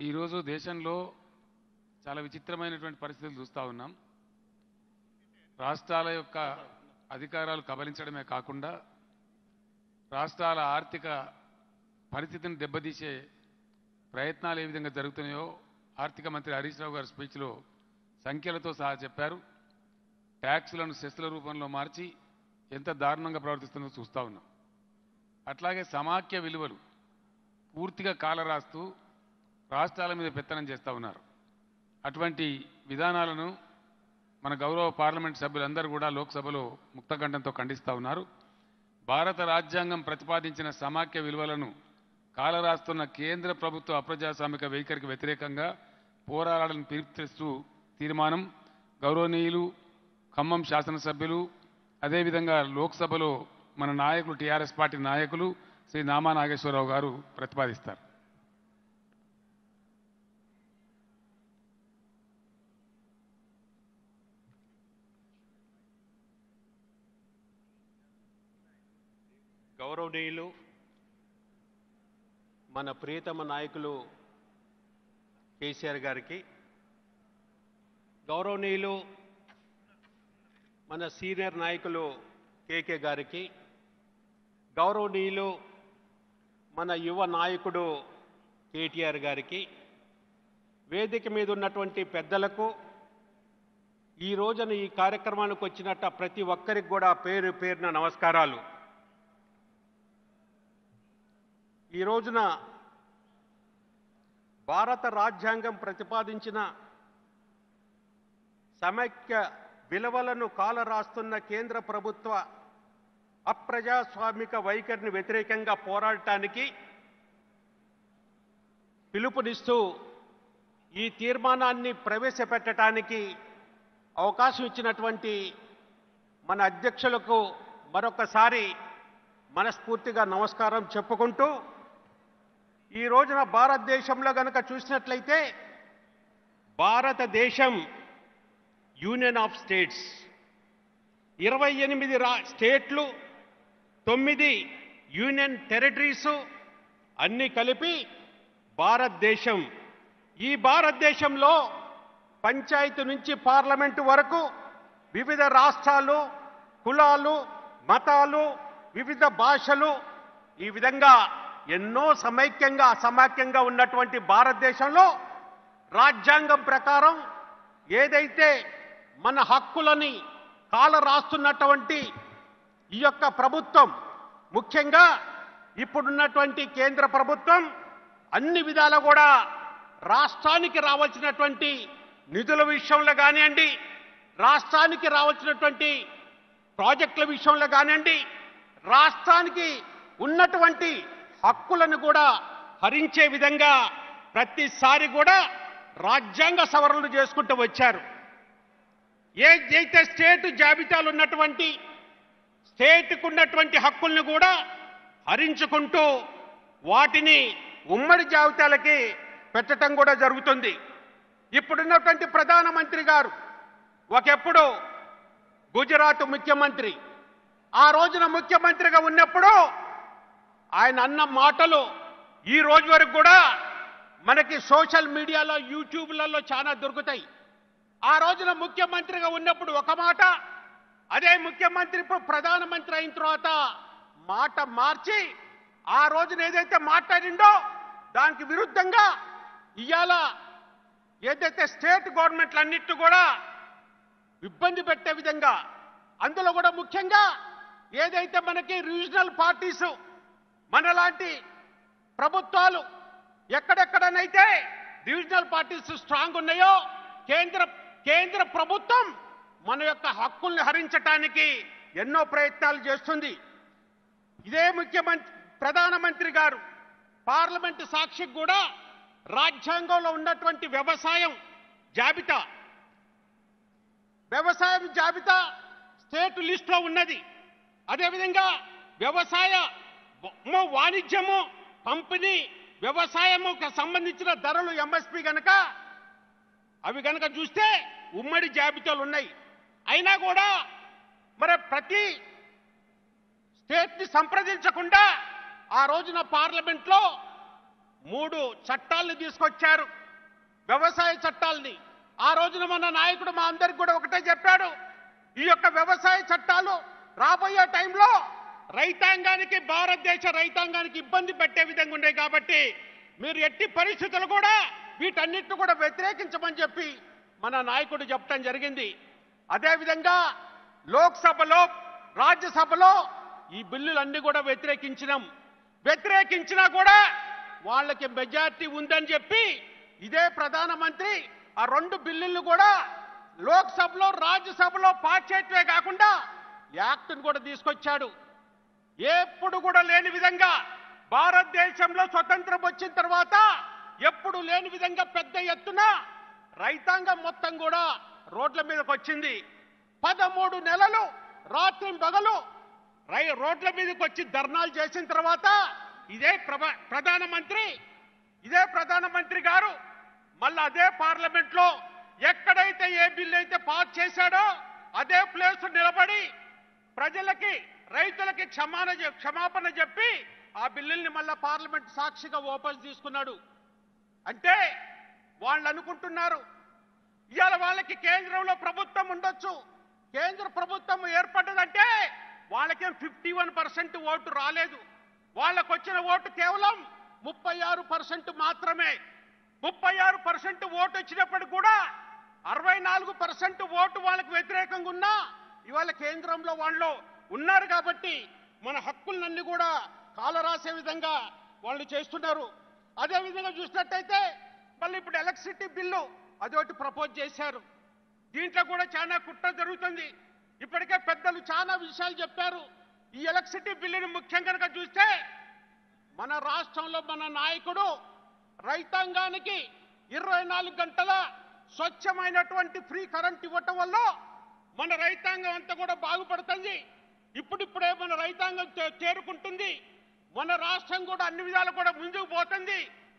ఈరోజు దేశంలో చాలా విచిత్రమైనటువంటి పరిస్థితులు చూస్తూ ఉన్నాం రాష్ట్రాల యొక్క అధికారాలు కబలించడమే కాకుండా రాష్ట్రాల ఆర్థిక పరిస్థితిని దెబ్బతీసే ప్రయత్నాలు ఏ విధంగా జరుగుతున్నాయో ఆర్థిక మంత్రి హరీష్ రావు గారి స్పీచ్లో సంఖ్యలతో సహా చెప్పారు ట్యాక్సులను సెస్ల రూపంలో మార్చి ఎంత దారుణంగా ప్రవర్తిస్తుందో చూస్తూ ఉన్నాం అట్లాగే సమాఖ్య విలువలు పూర్తిగా కాలరాస్తూ రాష్ట్రాల మీద పెత్తనం చేస్తూ ఉన్నారు అటువంటి విధానాలను మన గౌరవ పార్లమెంట్ సభ్యులందరూ కూడా లోక్సభలో ముక్తకంఠంతో ఖండిస్తూ ఉన్నారు భారత రాజ్యాంగం ప్రతిపాదించిన సమాఖ్య విలువలను కాలరాస్తున్న కేంద్ర ప్రభుత్వ అప్రజాస్వామిక వైఖరికి వ్యతిరేకంగా పోరాడాలని పిలుపునిస్తూ తీర్మానం గౌరవనీయులు ఖమ్మం శాసనసభ్యులు అదేవిధంగా లోక్సభలో మన నాయకులు టీఆర్ఎస్ పార్టీ నాయకులు శ్రీ నామా నాగేశ్వరరావు గారు ప్రతిపాదిస్తారు గౌరవనీయులు మన ప్రియతమ నాయకులు కేసీఆర్ గారికి గౌరవనీయులు మన సీనియర్ నాయకులు కేకే గారికి గౌరవనీయులు మన యువ నాయకుడు కేటీఆర్ గారికి వేదిక మీద ఉన్నటువంటి పెద్దలకు ఈ రోజున ఈ కార్యక్రమానికి వచ్చినట్ట ప్రతి ఒక్కరికి కూడా పేరు పేరున నమస్కారాలు ఈ రోజున భారత రాజ్యాంగం ప్రతిపాదించిన సమైక్య విలువలను కాలరాస్తున్న కేంద్ర ప్రభుత్వ అప్రజాస్వామిక వైఖరిని వ్యతిరేకంగా పోరాడటానికి పిలుపునిస్తూ ఈ తీర్మానాన్ని ప్రవేశపెట్టడానికి అవకాశం ఇచ్చినటువంటి మన అధ్యక్షులకు మరొకసారి మనస్ఫూర్తిగా నమస్కారం చెప్పుకుంటూ ఈ రోజున భారతదేశంలో గనక చూసినట్లయితే భారతదేశం యూనియన్ ఆఫ్ స్టేట్స్ ఇరవై ఎనిమిది రా స్టేట్లు తొమ్మిది యూనియన్ టెరిటరీసు అన్నీ కలిపి భారతదేశం ఈ భారతదేశంలో పంచాయతీ నుంచి పార్లమెంటు వరకు వివిధ రాష్ట్రాలు కులాలు మతాలు వివిధ భాషలు ఈ విధంగా ఎన్నో సమైక్యంగా అసమైక్యంగా ఉన్నటువంటి భారతదేశంలో రాజ్యాంగం ప్రకారం ఏదైతే మన హక్కులని కాల రాస్తున్నటువంటి ఈ యొక్క ప్రభుత్వం ముఖ్యంగా ఇప్పుడున్నటువంటి కేంద్ర ప్రభుత్వం అన్ని విధాలా కూడా రాష్ట్రానికి రావాల్సినటువంటి నిధుల విషయంలో కానివ్వండి రాష్ట్రానికి రావాల్సినటువంటి ప్రాజెక్టుల విషయంలో కానివ్వండి రాష్ట్రానికి ఉన్నటువంటి హక్కులను కూడా హరించే విధంగా ప్రతిసారి కూడా రాజ్యాంగ సవరణలు చేసుకుంటూ వచ్చారు ఏదైతే స్టేట్ జాబితాలు ఉన్నటువంటి స్టేట్కు ఉన్నటువంటి హక్కుల్ని కూడా హరించుకుంటూ వాటిని ఉమ్మడి జాబితాలకి పెట్టడం కూడా జరుగుతుంది ఇప్పుడున్నటువంటి ప్రధానమంత్రి గారు ఒకప్పుడు గుజరాత్ ముఖ్యమంత్రి ఆ రోజున ముఖ్యమంత్రిగా ఉన్నప్పుడు ఆయన అన్న మాటలు ఈ రోజు వరకు కూడా మనకి సోషల్ మీడియాలో యూట్యూబ్లలో చాలా దొరుకుతాయి ఆ రోజున ముఖ్యమంత్రిగా ఉన్నప్పుడు ఒక మాట అదే ముఖ్యమంత్రి ఇప్పుడు ప్రధానమంత్రి అయిన తర్వాత మాట మార్చి ఆ రోజున ఏదైతే మాట్లాడిండో దానికి విరుద్ధంగా ఇవాళ ఏదైతే స్టేట్ గవర్నమెంట్లు అన్నిటి కూడా ఇబ్బంది పెట్టే విధంగా అందులో కూడా ముఖ్యంగా ఏదైతే మనకి రీజనల్ పార్టీస్ మనలాంటి ప్రభుత్వాలు ఎక్కడెక్కడనైతే రీజనల్ పార్టీస్ స్ట్రాంగ్ ఉన్నాయో కేంద్ర కేంద్ర ప్రభుత్వం మన యొక్క హక్కుల్ని హరించటానికి ఎన్నో ప్రయత్నాలు చేస్తుంది ఇదే ముఖ్యమంత్రి ప్రధానమంత్రి గారు పార్లమెంటు సాక్షికి కూడా రాజ్యాంగంలో ఉన్నటువంటి వ్యవసాయం జాబితా వ్యవసాయం జాబితా స్టేట్ లిస్టులో ఉన్నది అదేవిధంగా వ్యవసాయ వ- వాణిజ్యము పంపిణీ వ్యవసాయముకు సంబంధించిన ధరలు ఎంఎస్పి గనక అవి గనక చూస్తే ఉమ్మడి జాబితాలు ఉన్నాయి అయినా కూడా మరి ప్రతి స్టేట్ ని సంప్రదించకుండా ఆ రోజున పార్లమెంట్లో మూడు చట్టాలను తీసుకొచ్చారు వ్యవసాయ చట్టాలని ఆ రోజున మన నాయకుడు మా అందరికి కూడా ఒకటే చెప్పాడు ఈ యొక్క వ్యవసాయ చట్టాలు రాబోయే టైంలో రైతాంగానికి భారతదేశ రైతాంగానికి ఇబ్బంది పెట్టే విధంగా ఉన్నాయి కాబట్టి మీరు ఎట్టి పరిస్థితులు కూడా వీటన్నిటిని కూడా వ్యతిరేకించమని చెప్పి మన నాయకుడు చెప్పడం జరిగింది అదేవిధంగా లోక్సభలో రాజ్యసభలో ఈ బిల్లులన్నీ కూడా వ్యతిరేకించినాం వ్యతిరేకించినా కూడా వాళ్ళకి మెజార్టీ ఉందని చెప్పి ఇదే ప్రధానమంత్రి ఆ రెండు బిల్లులను కూడా లోక్సభలో రాజ్యసభలో పాస్ చేయటమే కాకుండా యాక్ట్ను కూడా తీసుకొచ్చాడు ఎప్పుడు కూడా లేని విధంగా భారతదేశంలో స్వతంత్రం వచ్చిన తర్వాత ఎప్పుడు లేని విధంగా పెద్ద ఎత్తున రైతాంగం మొత్తం కూడా రోడ్ల మీదకి వచ్చింది పదమూడు నెలలు రాత్రి పగలు రై రోడ్ల మీదకి వచ్చి ధర్నాలు చేసిన తర్వాత ఇదే ప్రభ- ప్రధానమంత్రి ఇదే ప్రధానమంత్రి గారు మళ్ళీ అదే పార్లమెంట్ లో ఎక్కడైతే ఏ బిల్లు అయితే పాస్ చేశాడో అదే ప్లేస్ నిలబడి ప్రజలకి రైతులకి క్షమాన చె- క్షమాపణ చెప్పి ఆ బిల్లుల్ని మళ్ళా పార్లమెంట్ సాక్షిగా వాపస్ తీసుకున్నాడు అంటే వాళ్ళు అనుకుంటున్నారు ఇవాళ వాళ్ళకి కేంద్రంలో ప్రభుత్వం ఉండొచ్చు కేంద్ర ప్రభుత్వం ఏర్పడ్డదంటే వాళ్ళకేం ఫిఫ్టీ వన్ పర్సెంట్ ఓటు రాలేదు వాళ్ళకు వచ్చిన ఓటు కేవలం ముప్పై ఆరు పర్సెంట్ మాత్రమే ముప్పై ఆరు పర్సెంట్ ఓటు వచ్చినప్పుడు కూడా అరవై నాలుగు పర్సెంట్ ఓటు వాళ్ళకి వ్యతిరేకంగా ఉన్నా ఇవాళ కేంద్రంలో వాళ్ళు ఉన్నారు కాబట్టి మన హక్కులన్నీ కూడా కాలరాసే విధంగా వాళ్ళు చేస్తున్నారు అదే విధంగా చూసినట్టయితే మళ్ళీ ఇప్పుడు ఎలక్ట్రిసిటీ బిల్లు అదొకటి ప్రపోజ్ చేశారు దీంట్లో కూడా చాలా కుట్ర జరుగుతుంది ఇప్పటికే పెద్దలు చాలా విషయాలు చెప్పారు ఈ ఎలక్ట్రిసిటీ బిల్లుని ముఖ్యం కనుక చూస్తే మన రాష్ట్రంలో మన నాయకుడు రైతాంగానికి ఇరవై నాలుగు గంటల స్వచ్ఛమైనటువంటి ఫ్రీ కరెంట్ ఇవ్వటం వల్ల మన రైతాంగం అంతా కూడా బాగుపడుతుంది ఇప్పుడిప్పుడే మన రైతాంగం తే- చేరుకుంటుంది మన రాష్ట్రం కూడా అన్ని విధాలు కూడా ముందుకు పోతుంది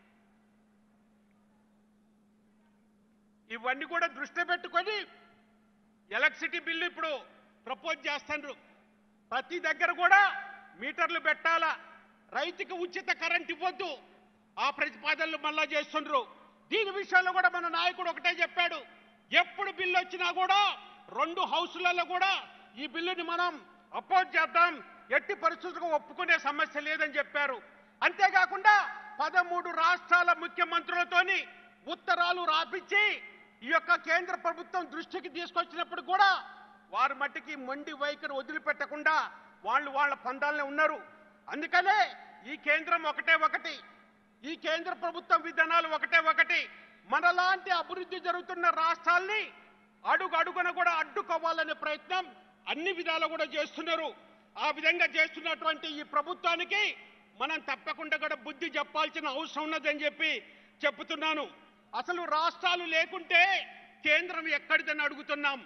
ఇవన్నీ కూడా దృష్టిలో పెట్టుకొని ఎలక్ట్రిసిటీ బిల్లు ఇప్పుడు ప్రపోజ్ చేస్తున్నారు ప్రతి దగ్గర కూడా మీటర్లు పెట్టాలా రైతుకి ఉచిత కరెంట్ ఇవ్వద్దు ఆ ప్రతిపాదనలు మళ్ళా చేస్తుండ్రు దీని విషయంలో కూడా మన నాయకుడు ఒకటే చెప్పాడు ఎప్పుడు బిల్లు వచ్చినా కూడా రెండు హౌసులలో కూడా ఈ బిల్లుని మనం అపోజ్ చేద్దాం ఎట్టి పరిస్థితులకు ఒప్పుకునే సమస్య లేదని చెప్పారు అంతేకాకుండా పదమూడు రాష్ట్రాల ముఖ్యమంత్రులతోని ఉత్తరాలు రాపించి ఈ యొక్క కేంద్ర ప్రభుత్వం దృష్టికి తీసుకొచ్చినప్పుడు కూడా వారి మట్టికి మొండి వైఖరి వదిలిపెట్టకుండా వాళ్ళు వాళ్ళ పందాలనే ఉన్నారు అందుకనే ఈ కేంద్రం ఒకటే ఒకటి ఈ కేంద్ర ప్రభుత్వం విధానాలు ఒకటే ఒకటి మనలాంటి అభివృద్ధి జరుగుతున్న రాష్ట్రాల్ని అడుగు అడుగున కూడా అడ్డుకోవాలనే ప్రయత్నం అన్ని విధాలు కూడా చేస్తున్నారు ఆ విధంగా చేస్తున్నటువంటి ఈ ప్రభుత్వానికి మనం తప్పకుండా కూడా బుద్ధి చెప్పాల్సిన అవసరం ఉన్నదని చెప్పి చెప్తున్నాను అసలు రాష్ట్రాలు లేకుంటే కేంద్రం ఎక్కడిదని అడుగుతున్నాం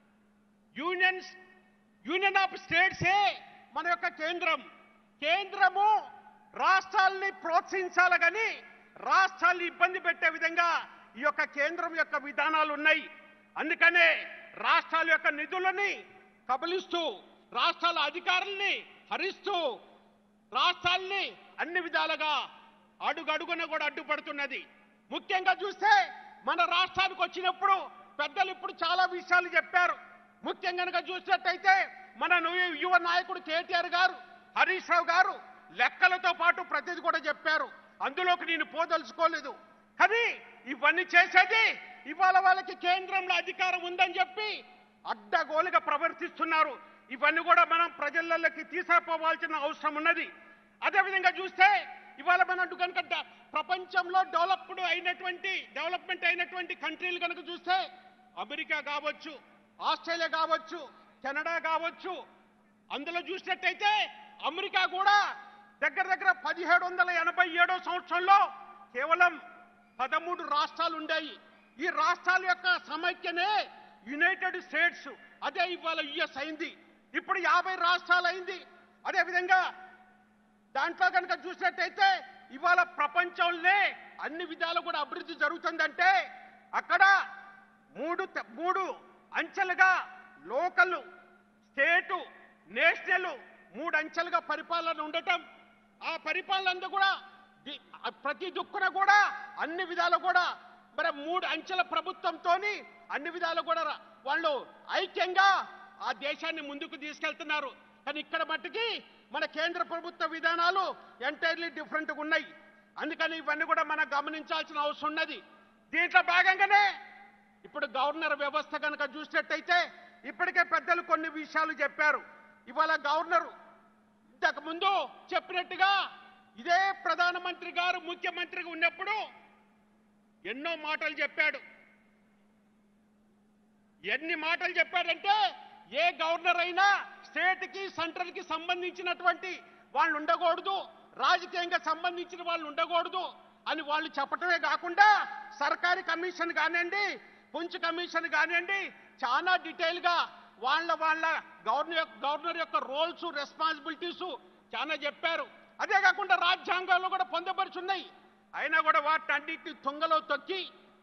యూనియన్స్ యూనియన్ ఆఫ్ స్టేట్సే మన యొక్క కేంద్రం కేంద్రము రాష్ట్రాల్ని ప్రోత్సహించాలి కానీ రాష్ట్రాల్ని ఇబ్బంది పెట్టే విధంగా ఈ యొక్క కేంద్రం యొక్క విధానాలు ఉన్నాయి అందుకనే రాష్ట్రాల యొక్క నిధులని కబలిస్తూ రాష్ట్రాల అధికారుల్ని హరిస్తూ రాష్ట్రాల్ని అన్ని విధాలుగా అడుగడుగున కూడా అడ్డుపడుతున్నది ముఖ్యంగా చూస్తే మన రాష్ట్రానికి వచ్చినప్పుడు పెద్దలు ఇప్పుడు చాలా విషయాలు చెప్పారు ముఖ్యంగా కనుక చూసినట్టయితే మన ను- యువ నాయకుడు కేటీఆర్ గారు హరీష్ రావు గారు లెక్కలతో పాటు ప్రతిది కూడా చెప్పారు అందులోకి నేను పోదలుచుకోలేదు కానీ ఇవన్నీ చేసేది ఇవాళ వాళ్ళకి కేంద్రంలో అధికారం ఉందని చెప్పి అడ్డగోలుగా ప్రవర్తిస్తున్నారు ఇవన్నీ కూడా మనం ప్రజలలోకి తీసుకుపోవాల్సిన అవసరం ఉన్నది అదేవిధంగా చూస్తే ఇవాళ మనం కనుక డ- ప్రపంచంలో డెవలప్డ్ అయినటువంటి డెవలప్మెంట్ అయినటువంటి కంట్రీలు కనుక చూస్తే అమెరికా కావచ్చు ఆస్ట్రేలియా కావచ్చు కెనడా కావచ్చు అందులో చూసినట్టయితే అమెరికా కూడా దగ్గర దగ్గర పదిహేడు వందల ఎనభై ఏడో సంవత్సరంలో కేవలం పదమూడు రాష్ట్రాలు ఉండేవి ఈ రాష్ట్రాల యొక్క సమైక్యనే యునైటెడ్ స్టేట్స్ అదే ఇవాళ యుఎస్ అయింది ఇప్పుడు యాభై రాష్ట్రాలు అయింది అదేవిధంగా దాంట్లో కనుక చూసినట్టయితే ఇవాళ ప్రపంచంలోనే అన్ని విధాలు కూడా అభివృద్ధి జరుగుతుందంటే అక్కడ మూడు త- మూడు అంచెలుగా లోకల్ స్టేటు నేషనల్ మూడు అంచెలుగా పరిపాలన ఉండటం ఆ పరిపాలన అంతా కూడా ది- ఆ ప్రతి దుక్కున కూడా అన్ని విధాలు కూడా మరి మూడు అంచెల ప్రభుత్వంతోని అన్ని విధాలు కూడా రా- వాళ్ళు ఐక్యంగా ఆ దేశాన్ని ముందుకు తీసుకెళ్తున్నారు కానీ ఇక్కడ మట్టుకి మన కేంద్ర ప్రభుత్వ విధానాలు ఎంటైర్లీ డిఫరెంట్గా ఉన్నాయి అందుకని ఇవన్నీ కూడా మనం గమనించాల్సిన అవసరం ఉన్నది దీంట్లో భాగంగానే ఇప్పుడు గవర్నర్ వ్యవస్థ కనుక చూసినట్టయితే ఇప్పటికే పెద్దలు కొన్ని విషయాలు చెప్పారు ఇవాళ గవర్నర్ ఇంతకు ముందు చెప్పినట్టుగా ఇదే ప్రధానమంత్రి గారు ముఖ్యమంత్రిగా ఉన్నప్పుడు ఎన్నో మాటలు చెప్పాడు ఎన్ని మాటలు చెప్పాడంటే ఏ గవర్నర్ అయినా స్టేట్ కి సెంట్రల్ కి సంబంధించినటువంటి వాళ్ళు ఉండకూడదు రాజకీయంగా సంబంధించిన వాళ్ళు ఉండకూడదు అని వాళ్ళు చెప్పటమే కాకుండా సర్కారీ కమిషన్ కానివ్వండి పుంచ్ కమిషన్ కానివ్వండి చాలా డీటెయిల్ గా వాళ్ళ వాళ్ళ గవర్నర్ యొక్క- గవర్నర్ యొక్క రోల్స్ రెస్పాన్సిబిలిటీస్ చాలా చెప్పారు అదే కాకుండా రాజ్యాంగంలో కూడా పొందపరుచున్నాయి అయినా కూడా వాటన్నిటిని తుంగలో తొక్కి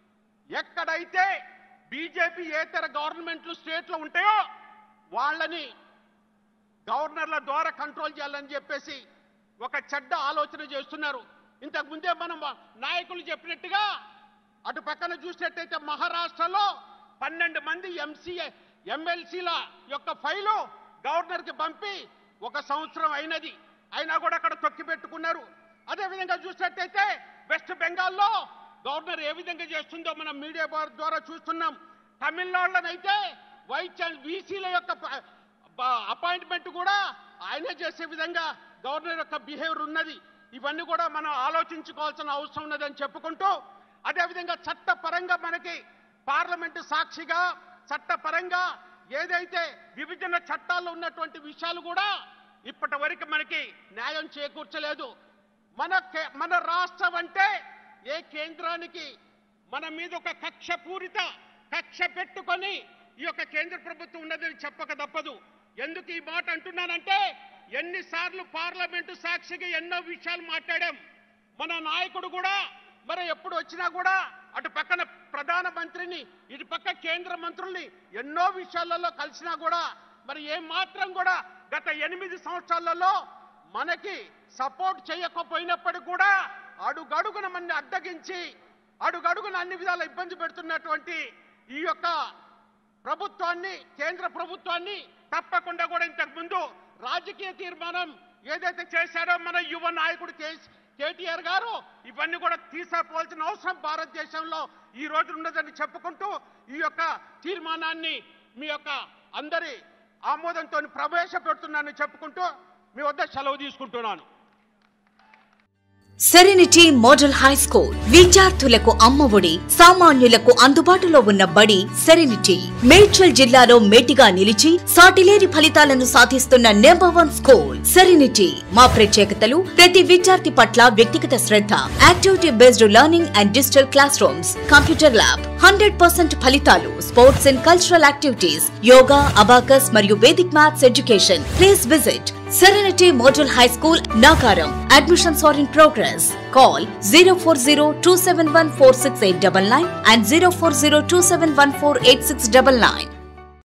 ఎక్కడైతే బీజేపీ ఏతర గవర్నమెంట్లు స్టేట్లో ఉంటాయో వాళ్ళని గవర్నర్ల ద్వారా కంట్రోల్ చేయాలని చెప్పేసి ఒక చెడ్డ ఆలోచన చేస్తున్నారు ఇంతకు ముందే మనం నాయకులు చెప్పినట్టుగా అటు పక్కన చూసినట్టయితే మహారాష్ట్రలో పన్నెండు మంది ఎంసీఏ ఎమ్మెల్సీల యొక్క ఫైలు గవర్నర్కి పంపి ఒక సంవత్సరం అయినది అయినా కూడా అక్కడ తొక్కి పెట్టుకున్నారు అదేవిధంగా చూసినట్టయితే వెస్ట్ బెంగాల్లో గవర్నర్ ఏ విధంగా చేస్తుందో మనం మీడియా ద్వారా చూస్తున్నాం తమిళనాడులోనైతే వైస్ ఛాన్స్ వీసీల యొక్క ప- బ- అపాయింట్మెంట్ కూడా ఆయనే చేసే విధంగా గవర్నర్ యొక్క బిహేవియర్ ఉన్నది ఇవన్నీ కూడా మనం ఆలోచించుకోవాల్సిన అవసరం ఉన్నదని చెప్పుకుంటూ అదేవిధంగా చట్టపరంగా మనకి పార్లమెంటు సాక్షిగా చట్టపరంగా ఏదైతే విభజన చట్టాల్లో ఉన్నటువంటి విషయాలు కూడా ఇప్పటి వరకు మనకి న్యాయం చేకూర్చలేదు మన కే- మన రాష్ట్రం అంటే ఏ కేంద్రానికి మన మీద ఒక కక్ష పూరిత కక్ష పెట్టుకొని ఈ యొక్క కేంద్ర ప్రభుత్వం ఉన్నదని చెప్పక తప్పదు ఎందుకు ఈ మాట అంటున్నానంటే ఎన్నిసార్లు పార్లమెంటు సాక్షిగా ఎన్నో విషయాలు మాట్లాడాం మన నాయకుడు కూడా మరి ఎప్పుడు వచ్చినా కూడా అటు పక్కన ప్రధాన మంత్రిని ఇటు పక్క కేంద్ర మంత్రుల్ని ఎన్నో విషయాలలో కలిసినా కూడా మరి ఏం మాత్రం కూడా గత ఎనిమిది సంవత్సరాలలో మనకి సపోర్ట్ చేయకపోయినప్పటికీ కూడా అడుగడుగున మన అడ్డగించి అడుగడుగున అన్ని విధాల ఇబ్బంది పెడుతున్నటువంటి ఈ యొక్క ప్రభుత్వాన్ని కేంద్ర ప్రభుత్వాన్ని తప్పకుండా కూడా ఇంతకు ముందు రాజకీయ తీర్మానం ఏదైతే చేశారో మన యువ నాయకుడు కే- కేటీఆర్ గారు ఇవన్నీ కూడా తీసుకోవాల్సిన అవసరం భారతదేశంలో ఈ రోజు ఉన్నదని చెప్పుకుంటూ ఈ యొక్క తీర్మానాన్ని మీ యొక్క అందరి ఆమోదంతో ప్రవేశపెడుతున్నానని చెప్పుకుంటూ మీ వద్ద సెలవు తీసుకుంటున్నాను సెరెనిటీ మోడల్ హై స్కూల్ విద్యార్థులకు అమ్మఒడి సామాన్యులకు అందుబాటులో ఉన్న బడి సెరెనిటీ మేడ్చల్ జిల్లాలో మేటిగా నిలిచి సాటిలేని ఫలితాలను సాధిస్తున్న నెంబర్ వన్ స్కూల్ సెరెనిటీ మా ప్రత్యేకతలు ప్రతి విద్యార్థి పట్ల వ్యక్తిగత శ్రద్ధ activity based learning and digital classroom computer lab hundred percent ఫలితాలు sports and cultural activities yoga abacus మరియు Vedic maths education please visit Serenity Model High School, Nagaram. Admissions are in progress. Call 040 and 040 271 8699.